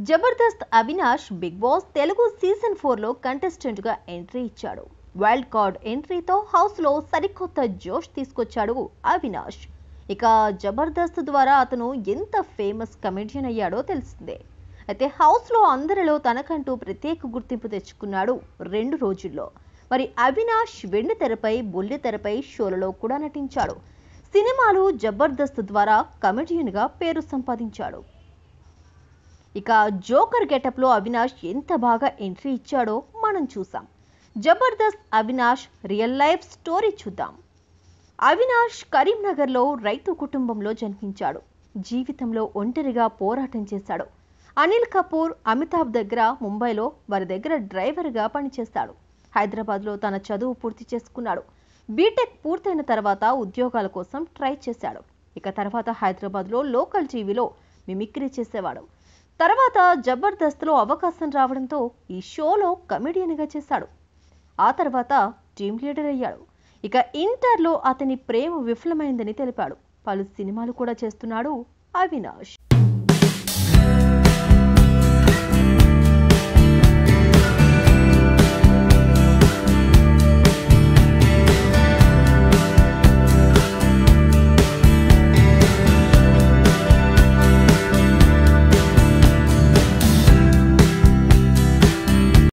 Jabardasth Avinash Bigg Boss Telugu season ఫోర్లో కంటెస్టెంట్గా entry ఇచ్చాడు వైల్డ్ కార్డ్ ఎంట్రీతో హౌస్లో సరికొత్త జోష్ తీసుకొచ్చాడు అవినాష్ ఇక జబర్దస్త్ ద్వారా అతను ఎంత ఫేమస్ కమెడియన్ అయ్యాడో తెలిసిందే అయితే హౌస్లో అందరిలో తనకంటూ ప్రత్యేక గుర్తింపు తెచ్చుకున్నాడు రెండు రోజుల్లో మరి అవినాష్ వెండి తెరపై బుల్లి తెరపై షోలలో కూడా నటించాడు సినిమాలు జబర్దస్త్ ద్వారా కమెడియన్గా పేరు సంపాదించాడు ఇక జోకర్ గెటప్లో అవినాష్ ఎంత బాగా ఎంట్రీ ఇచ్చాడో మనం చూసాం Jabardasth Avinash real life story చూద్దాం అవినాష్ కరీంనగర్లో రైతు కుటుంబంలో జన్మించాడు జీవితంలో ఒంటరిగా పోరాటం చేశాడు అనిల్ కపూర్ అమితాబ్ దగ్గర ముంబైలో వారి దగ్గర డ్రైవర్గా పనిచేస్తాడు హైదరాబాద్లో తన చదువు పూర్తి చేసుకున్నాడు బీటెక్ పూర్తయిన తర్వాత ఉద్యోగాల కోసం ట్రై చేశాడు ఇక తర్వాత హైదరాబాద్లో లోకల్ టీవీలో మిమిక్రీ చేసేవాడు తర్వాత జబర్దస్త్లో అవకాశం రావడంతో ఈ షోలో కమెడియన్గా చేశాడు ఆ తర్వాత టీమ్ లీడర్ అయ్యాడు ఇక ఇంటర్లో అతని ప్రేమ విఫలమైందని తెలిపాడు పలు సినిమాలు కూడా చేస్తున్నాడు అవినాష్